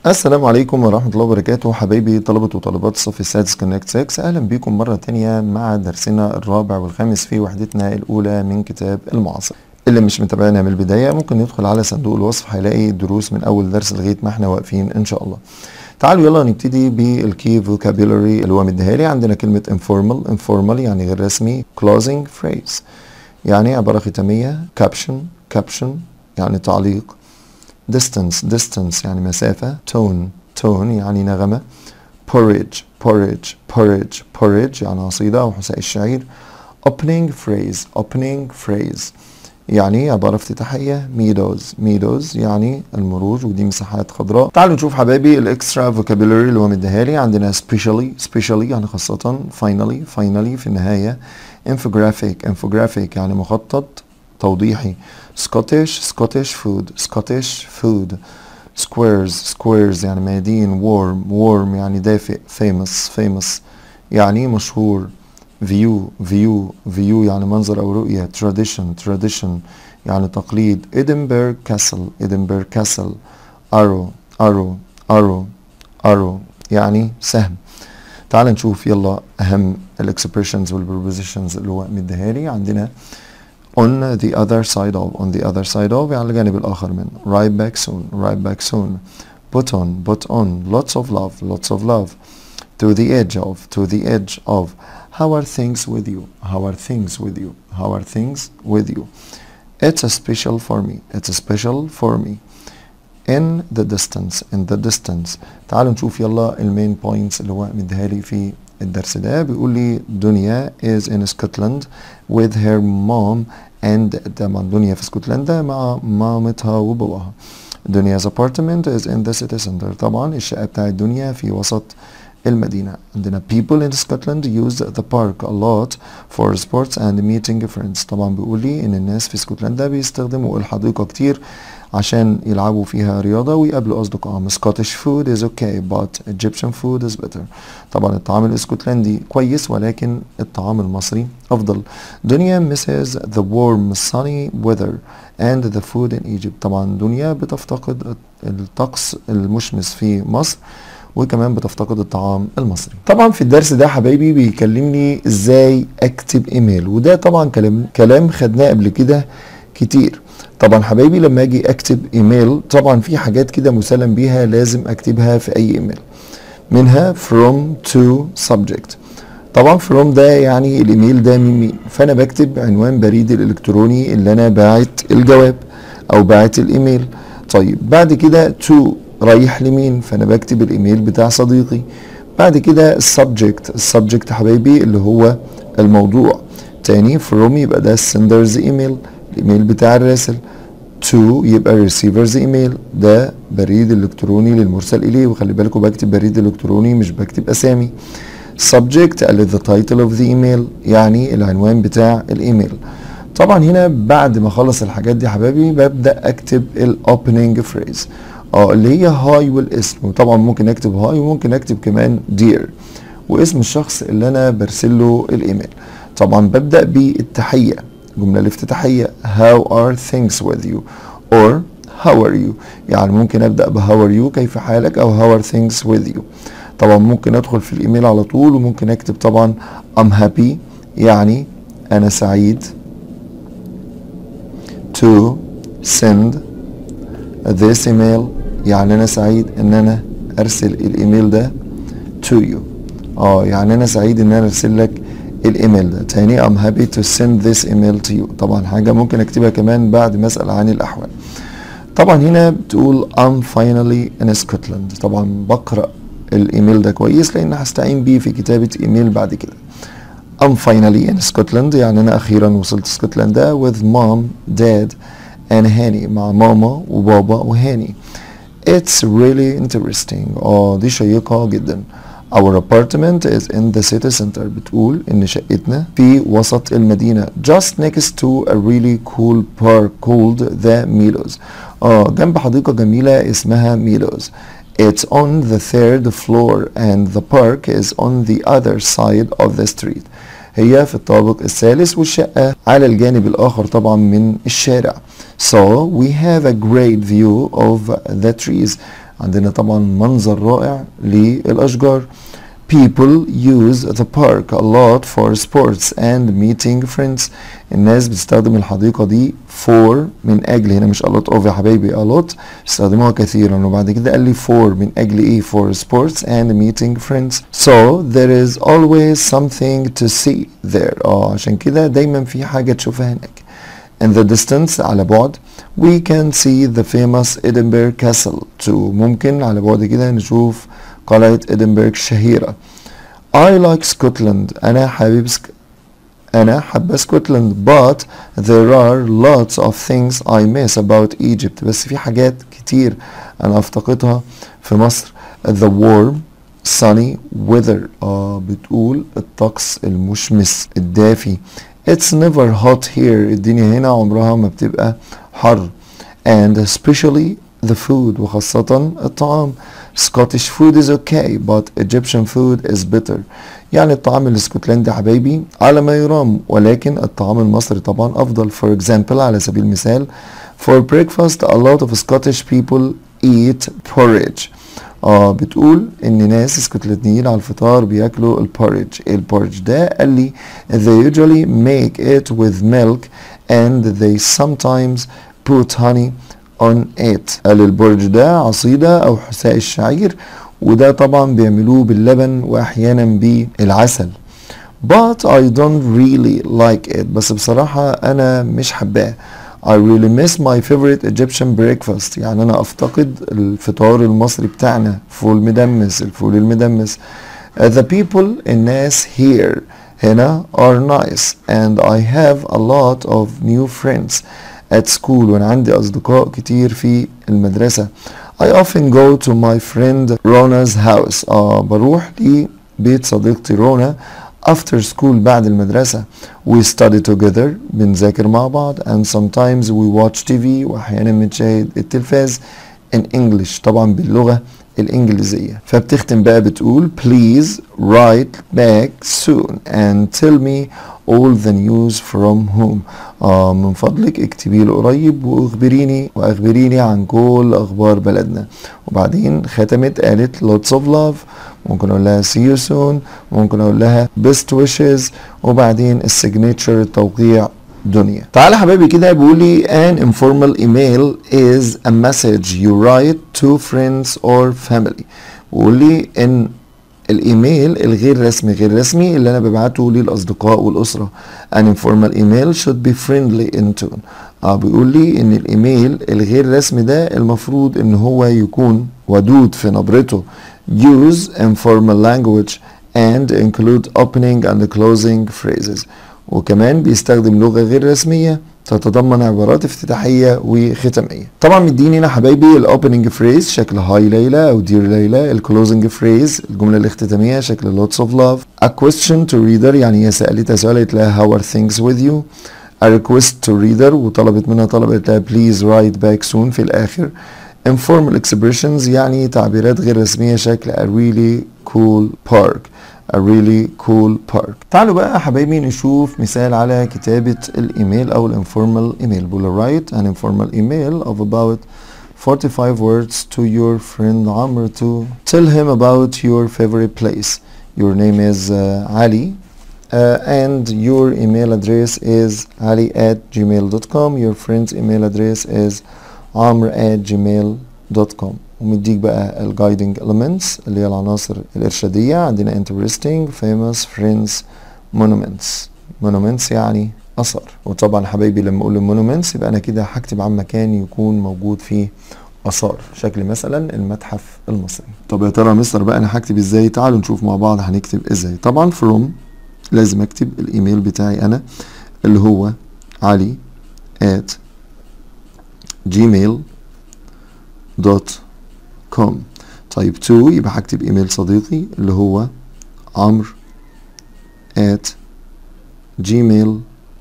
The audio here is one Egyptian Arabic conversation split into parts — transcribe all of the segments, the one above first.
السلام عليكم ورحمة الله وبركاته حبايبي طلبة وطالبات الصف السادس كونكت 6 أهلا بكم مرة تانية مع درسنا الرابع والخامس في وحدتنا الأولى من كتاب المعاصر اللي مش متابعنا من البداية ممكن يدخل على صندوق الوصف هيلاقي الدروس من أول درس لغاية ما احنا واقفين إن شاء الله تعالوا يلا نبتدي بالكي فوكابيولري اللي هو مديها لي عندنا كلمة informal informal يعني غير رسمي closing phrase يعني عبارة ختامية caption caption يعني تعليق distance distance يعني مسافة tone tone يعني نغمة porridge porridge porridge porridge يعني عصيدة أو حساء الشعير opening phrase opening phrase يعني عبارة افتتاحية meadows meadows يعني المروج ودي مساحات خضراء تعالوا نشوف حبايبي الاكسترا vocabulary اللي هو مديها لي عندنا specially specially يعني خاصة finally finally في النهاية infographic infographic يعني مخطط توضيحي Scottish Scottish food Scottish food squares squares يعني ميادين warm warm يعني دافئ famous famous يعني مشهور view view view يعني منظر أو رؤية tradition tradition يعني تقليد Edinburgh Castle Edinburgh Castle arrow arrow arrow arrow يعني سهم تعال نشوف يلا أهم الاكسبريشنز والبروبوزيشنز اللي هو مديها لي عندنا on the other side of on the other side of يعني الجانب الآخر من right back soon right back soon put on put on lots of love lots of love to the edge of to the edge of how are things with you how are things with you how are things with you it's a special for me it's a special for me in the distance in the distance تعالوا نشوف يلا المين بوينتس اللي هو مديها لي في الدرس ده بيقول لي دنيا is in Scotland with her mom and طبعا دنيا في اسكتلندا مع مامتها وباباها دنيا's apartment is in the city center طبعا الشقة بتاعت دنيا في وسط المدينة عندنا people in Scotland use the park a lot for sports and meeting friends طبعا بيقول لي ان الناس في اسكتلندا بيستخدموا الحديقة كتير عشان يلعبوا فيها رياضة ويقابلوا أصدقائهم Scottish food is okay but Egyptian food is better طبعا الطعام الاسكتلندي كويس ولكن الطعام المصري أفضل دنيا misses the warm sunny weather and the food in Egypt طبعا دنيا بتفتقد الطقس المشمس في مصر وكمان بتفتقد الطعام المصري طبعا في الدرس ده حبايبي بيكلمني ازاي اكتب ايميل وده طبعا كلام كلام خدناه قبل كده كتير طبعا حبايبي لما اجي اكتب ايميل طبعا في حاجات كده مسلم بيها لازم اكتبها في اي ايميل منها from to subject طبعا from ده يعني الايميل ده من مين فانا بكتب عنوان بريدي الالكتروني اللي انا باعت الجواب او باعت الايميل طيب بعد كده to رايح لمين فانا بكتب الايميل بتاع صديقي بعد كده السبجكت السبجكت حبايبي اللي هو الموضوع تاني from يبقى ده السندرز ايميل الايميل بتاع الراسل to يبقى receivers ايميل ده بريد الكتروني للمرسل اليه وخلي بالكم بكتب بريد الكتروني مش بكتب اسامي subject قال the title of the email يعني العنوان بتاع الايميل طبعا هنا بعد ما اخلص الحاجات دي حبايبي ببدا اكتب الاوبننج فريز اه اللي هي هاي والاسم وطبعا ممكن اكتب هاي وممكن اكتب كمان دير واسم الشخص اللي انا برسل له الايميل طبعا ببدا بالتحيه الجمله الافتتاحيه how are things with you or how are you يعني ممكن ابدا ب how are you كيف حالك او how are things with you طبعا ممكن ادخل في الايميل على طول وممكن اكتب طبعا I'm happy يعني انا سعيد to send this email يعني انا سعيد ان انا ارسل الايميل ده to you اه يعني انا سعيد ان انا ارسل لك الايميل ده تاني I'm happy to send this email to you طبعا حاجة ممكن اكتبها كمان بعد ما اسأل عن الاحوال طبعا هنا بتقول I'm finally in Scotland طبعا بقرأ الايميل ده كويس لان هستعين بيه في كتابة ايميل بعد كده I'm finally in Scotland يعني انا اخيرا وصلت اسكتلندا with mom dad and هاني مع ماما وبابا وهاني It's really interesting اه دي شيقة جدا Our apartment is in the city center بتقول إن شقتنا في وسط المدينة just next to a really cool park called the Meadows اه جنب حديقة جميلة اسمها Meadows It's on the third floor and the park is on the other side of the street هي في الطابق الثالث والشقة على الجانب الآخر طبعا من الشارع So we have a great view of the trees عندنا طبعا منظر رائع للأشجار People use the park a lot for sports and meeting friends. الناس بتستخدم الحديقة دي for من أجل هنا مش a lot of يا حبايبي a lot بيستخدموها كثيرا وبعد كده قال لي for من أجل إيه for sports and meeting friends. So there is always something to see there. اه عشان كده دايما في حاجة تشوفها هناك. In the distance على بعد we can see the famous Edinburgh Castle too. ممكن على بعد كده نشوف قلعة إدنبرغ الشهيرة I like Scotland أنا حابب سك... أنا حابة اسكتلند but there are lots of things I miss about Egypt بس في حاجات كتير أنا أفتقدها في مصر the warm sunny weather آه بتقول الطقس المشمس الدافي It's never hot here الدنيا هنا عمرها ما بتبقى حر and especially the food وخاصة الطعام Scottish food is okay but Egyptian food is better يعني الطعام الاسكتلندي حبايبي على ما يرام ولكن الطعام المصري طبعا أفضل for example على سبيل المثال for breakfast a lot of Scottish people eat porridge اه بتقول ان ناس اسكتلنديين على الفطار بياكلوا البوريدج ايه البوريدج ده قال لي they usually make it with milk and they sometimes put honey on it قال البورج ده عصيدة أو حساء الشعير وده طبعا بيعملوه باللبن وأحيانا بالعسل but I don't really like it بس بصراحة أنا مش حباه I really miss my favorite Egyptian breakfast يعني أنا أفتقد الفطار المصري بتاعنا فول مدمس الفول المدمس uh, the people الناس here هنا are nice and I have a lot of new friends at school وانا عندي اصدقاء كتير في المدرسة I often go to my friend Rona's house اه بروح لبيت صديقتي رونا after school بعد المدرسة we study together بنذاكر مع بعض and sometimes we watch TV واحيانا بنشاهد التلفاز in English طبعا باللغة الإنجليزية فبتختم بقى بتقول please write back soon and tell me all the news from home آه من فضلك اكتبي لي قريب واخبريني واخبريني عن كل اخبار بلدنا وبعدين ختمت قالت lots of love ممكن اقول لها see you soon ممكن اقول لها best wishes وبعدين السيجنتشر التوقيع دنيا تعالى حبايبي كده بيقول لي an informal email is a message you write to friends or family وقول لي ان الايميل الغير رسمي غير رسمي اللي انا ببعته للاصدقاء والاسره an informal email should be friendly in tone اه بيقول لي ان الايميل الغير رسمي ده المفروض ان هو يكون ودود في نبرته use informal language and include opening and closing phrases وكمان بيستخدم لغة غير رسمية تتضمن عبارات افتتاحية وختامية طبعا مديني هنا حبايبي الاوبننج فريز شكل هاي ليلى او دير ليلى الكلوزنج فريز الجملة الاختتامية شكل lots of love a question to reader يعني هي سألتها سؤال قالت لها how are things with you a request to reader وطلبت منها طلب قالت لها please write back soon في الآخر informal expressions يعني تعبيرات غير رسمية شكل a really cool park a really cool park تعالوا بقى يا حبايبي نشوف مثال على كتابة الايميل او الانفورمال ايميل بقول write an informal email of about 45 words to your friend Amr to tell him about your favorite place your name is uh, Ali uh, and your email address is ali at gmail.com your friend's email address is amr at gmail.com ومديك بقى الجايدنج elements اللي هي العناصر الإرشادية عندنا interesting famous friends monuments monuments يعني أثر وطبعا حبايبي لما أقول monuments يبقى أنا كده هكتب عن مكان يكون موجود فيه آثار شكل مثلا المتحف المصري طب يا ترى مستر بقى أنا هكتب إزاي تعالوا نشوف مع بعض هنكتب إزاي طبعا from لازم أكتب الإيميل بتاعي أنا اللي هو علي at gmail دوت كوم طيب تو يبقى هكتب ايميل صديقي اللي هو عمرو at gmail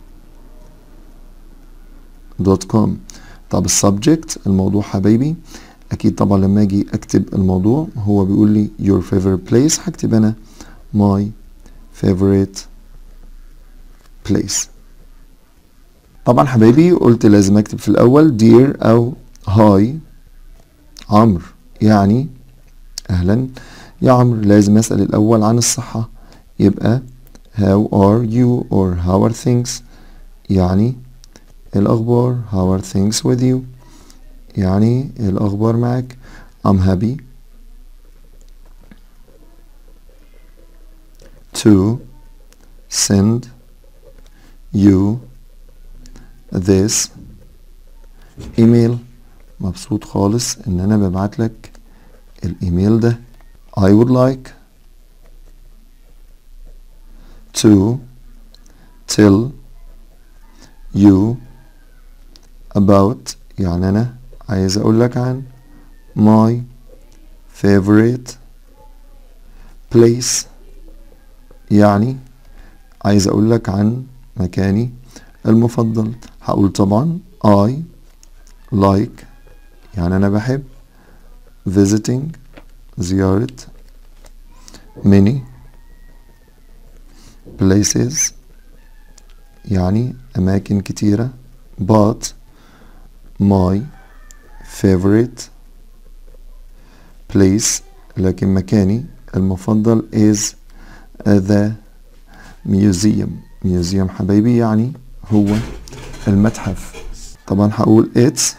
دوت كوم طب السبجكت الموضوع حبايبي اكيد طبعا لما اجي اكتب الموضوع هو بيقول لي your favorite place هكتب انا my favorite place طبعا حبايبي قلت لازم اكتب في الاول dear او هاي عمرو يعني أهلا يا عمرو لازم أسأل الأول عن الصحة يبقى how are you or how are things يعني الأخبار how are things with you يعني الأخبار معك I'm happy to send you this email مبسوط خالص ان انا ببعت لك الايميل ده I would like to tell you about يعني انا عايز اقول لك عن my favorite place يعني عايز اقول لك عن مكاني المفضل هقول طبعا I like يعني انا بحب visiting زيارة many places يعني أماكن كتيرة but my favorite place لكن مكاني المفضل is the museum museum حبايبي يعني هو المتحف طبعا هقول it's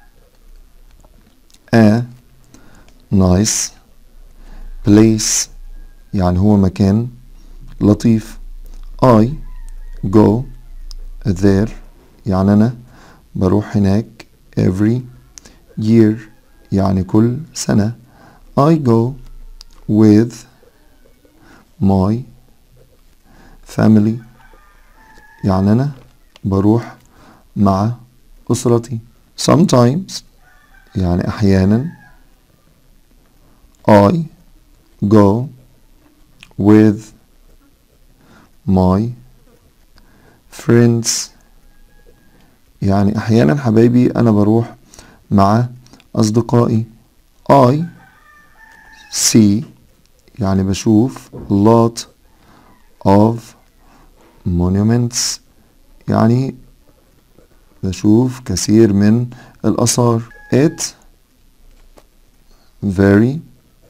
a nice place يعني هو مكان لطيف I go there يعني أنا بروح هناك every year يعني كل سنة I go with my family يعني أنا بروح مع أسرتي sometimes يعني أحيانا I go with my friends يعني أحيانا حبايبي أنا بروح مع أصدقائي I see يعني بشوف a lot of monuments يعني بشوف كثير من الآثار it very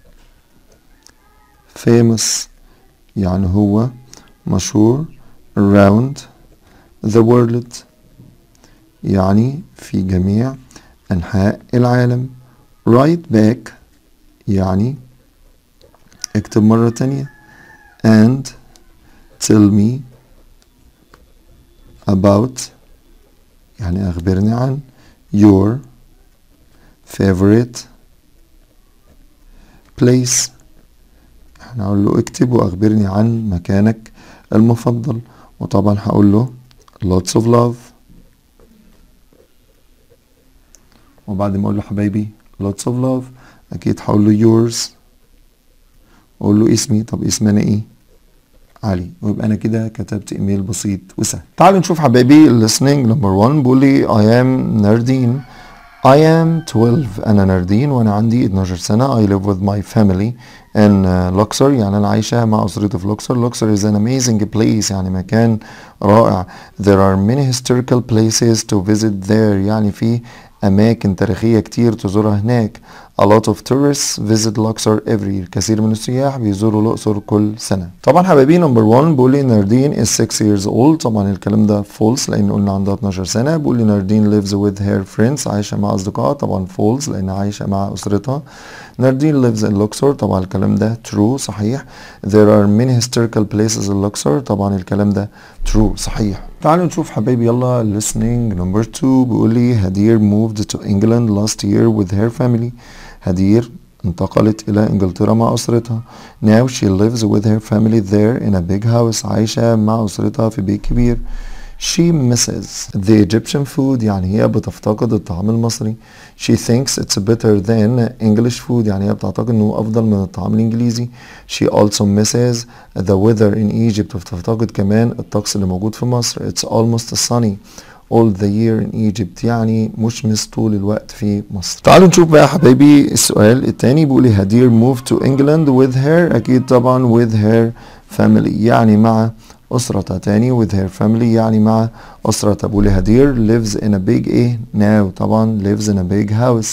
famous يعني هو مشهور around the world يعني في جميع أنحاء العالم write back يعني اكتب مرة تانية and tell me about يعني أخبرني عن your favorite place احنا هقول له اكتب واخبرني عن مكانك المفضل وطبعا هقول له lots of love وبعد ما اقول له حبايبي lots of love اكيد هقول له yours واقول له اسمي طب اسمي انا ايه علي ويبقى انا كده كتبت ايميل بسيط وسهل تعالوا نشوف حبايبي listening number 1 بيقول لي I am ناردين I am 12 أنا ناردين وأنا عندي 12 سنة I live with my family in uh, Luxor يعني أنا عايشة مع أسرتي في لوكسور Luxor is an amazing place يعني مكان رائع There are many historical places to visit there يعني في أماكن تاريخية كتير تزورها هناك A lot of tourists visit Luxor every year كثير من السياح بيزوروا الأقصر كل سنة طبعا حبايبي نمبر 1 بيقول لي ناردين is 6 years old طبعا الكلام ده false لأن قلنا عندها 12 سنة بيقول لي ناردين lives with her friends عايشة مع أصدقائها طبعا false لأن عايشة مع أسرتها ناردين lives in Luxor طبعا الكلام ده true صحيح There are many historical places in Luxor طبعا الكلام ده true صحيح تعالوا نشوف حبايبي يلا listening number 2 بيقول لي هدير moved to England last year with her family هدير انتقلت إلى إنجلترا مع أسرتها now she lives with her family there in a big house عايشة مع أسرتها في بيت كبير she misses the Egyptian food يعني هي بتفتقد الطعام المصري she thinks it's better than English food يعني هي بتعتقد انه افضل من الطعام الانجليزي she also misses the weather in Egypt بتفتقد كمان الطقس اللي موجود في مصر it's almost sunny all the year in Egypt يعني مشمس طول الوقت في مصر تعالوا نشوف بقى يا حبايبي السؤال التاني بيقول لي هدير moved to England with her أكيد طبعا with her family يعني مع أسرتها تاني with her family يعني مع أسرتها بيقول لي هدير lives in a big ايه now طبعا lives in a big house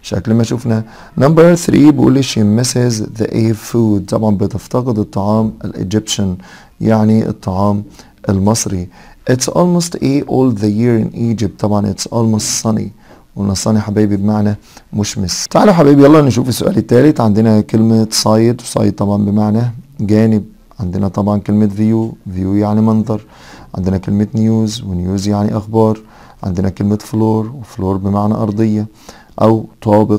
شكل ما شفنا نمبر 3 بيقول لي she misses the A food طبعا بتفتقد الطعام الايجيبشن يعني الطعام المصري it's almost A all the year in Egypt طبعا it's almost sunny قلنا sunny حبايبي بمعنى مشمس تعالوا حبايبي يلا نشوف السؤال الثالث عندنا كلمة side side طبعا بمعنى جانب عندنا طبعا كلمة view view يعني منظر عندنا كلمة news ونيوز يعني أخبار عندنا كلمة فلور وفلور بمعنى أرضية أو طابق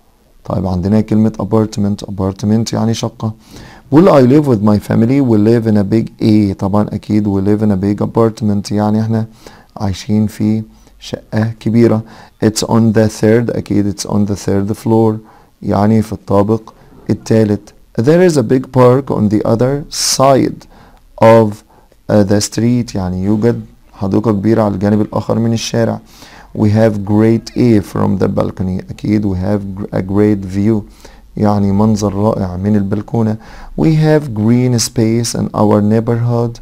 طيب عندنا كلمة apartment apartment يعني شقة بقول I live with my family we live in a big A طبعا أكيد we live in a big apartment يعني احنا عايشين في شقة كبيرة it's on the third أكيد it's on the third floor يعني في الطابق الثالث there is a big park on the other side of uh, the street يعني يوجد حديقة كبيرة على الجانب الآخر من الشارع we have great A from the balcony أكيد we have a great view يعني منظر رائع من البلكونة we have green space in our neighborhood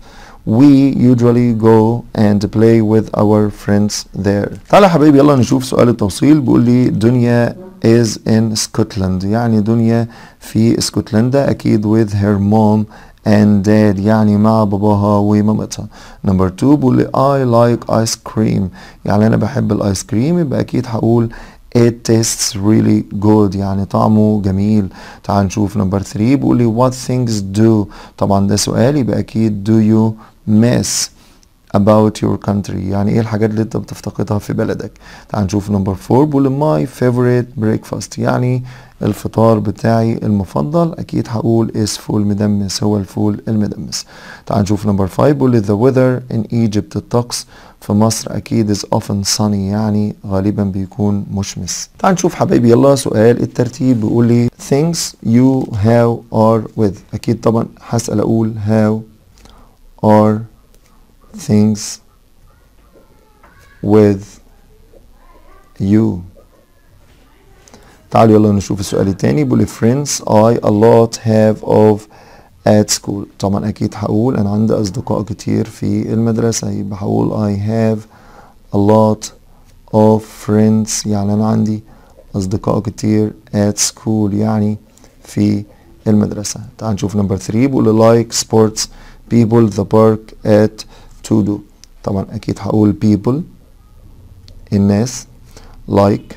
we usually go and play with our friends there تعالى يا حبايبي يلا نشوف سؤال التوصيل بيقول لي دنيا is in Scotland يعني دنيا في اسكتلندا أكيد with her mom and dad يعني مع باباها ومامتها نمبر 2 بيقول لي I like ice cream يعني أنا بحب الآيس كريم يبقى أكيد هقول it tastes really good يعني طعمه جميل تعال نشوف نمبر 3 بيقول لي what things do طبعا ده سؤال يبقى أكيد do you miss about your country يعني ايه الحاجات اللي انت بتفتقدها في بلدك تعال نشوف نمبر 4 بيقول my favorite breakfast يعني الفطار بتاعي المفضل اكيد هقول is فول مدمس هو الفول المدمس تعال نشوف نمبر 5 بيقول the weather in Egypt الطقس في مصر اكيد is often sunny يعني غالبا بيكون مشمس تعال نشوف حبايبي يلا سؤال الترتيب بيقول لي things you how are with اكيد طبعا هسأل اقول how are things with you تعالوا يلا نشوف السؤال التاني بيقول friends I a lot have of at school طبعا اكيد هقول انا عندي اصدقاء كتير في المدرسة يبقى هقول I have a lot of friends يعني انا عندي اصدقاء كتير at school يعني في المدرسة تعال نشوف نمبر 3 بيقول like sports people the park at to do طبعا اكيد هقول people الناس like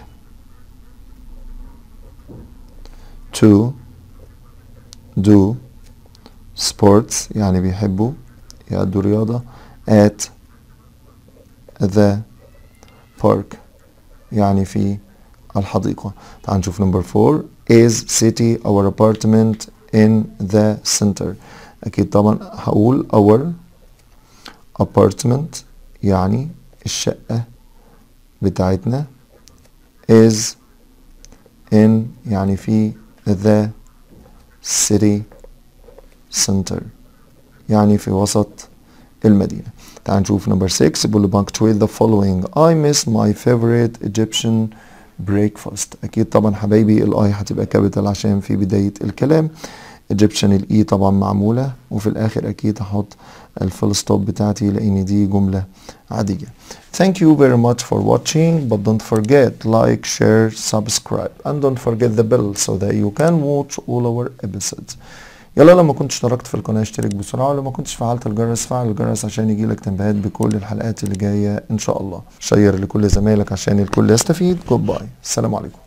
to do sports يعني بيحبوا يأدوا رياضة at the park يعني في الحديقة تعال نشوف نمبر 4 is city our apartment in the center أكيد طبعا هقول our apartment يعني الشقة بتاعتنا is in يعني في the city center يعني في وسط المدينة تعال نشوف نمبر 6 بيقول punctuate the following I miss my favorite Egyptian breakfast أكيد طبعا حبايبي الاي هتبقى كابيتال عشان في بداية الكلام Egyptian الاي طبعا معمولة وفي الاخر اكيد هحط الفول ستوب بتاعتي لان دي جملة عادية Thank you very much for watching but don't forget like share subscribe and don't forget the bell so that you can watch all our episodes يلا لما كنت اشتركت في القناة اشترك بسرعة ولما كنتش فعلت الجرس فعل الجرس عشان يجيلك تنبيهات بكل الحلقات اللي جاية ان شاء الله شير لكل زمايلك عشان الكل يستفيد جود باي السلام عليكم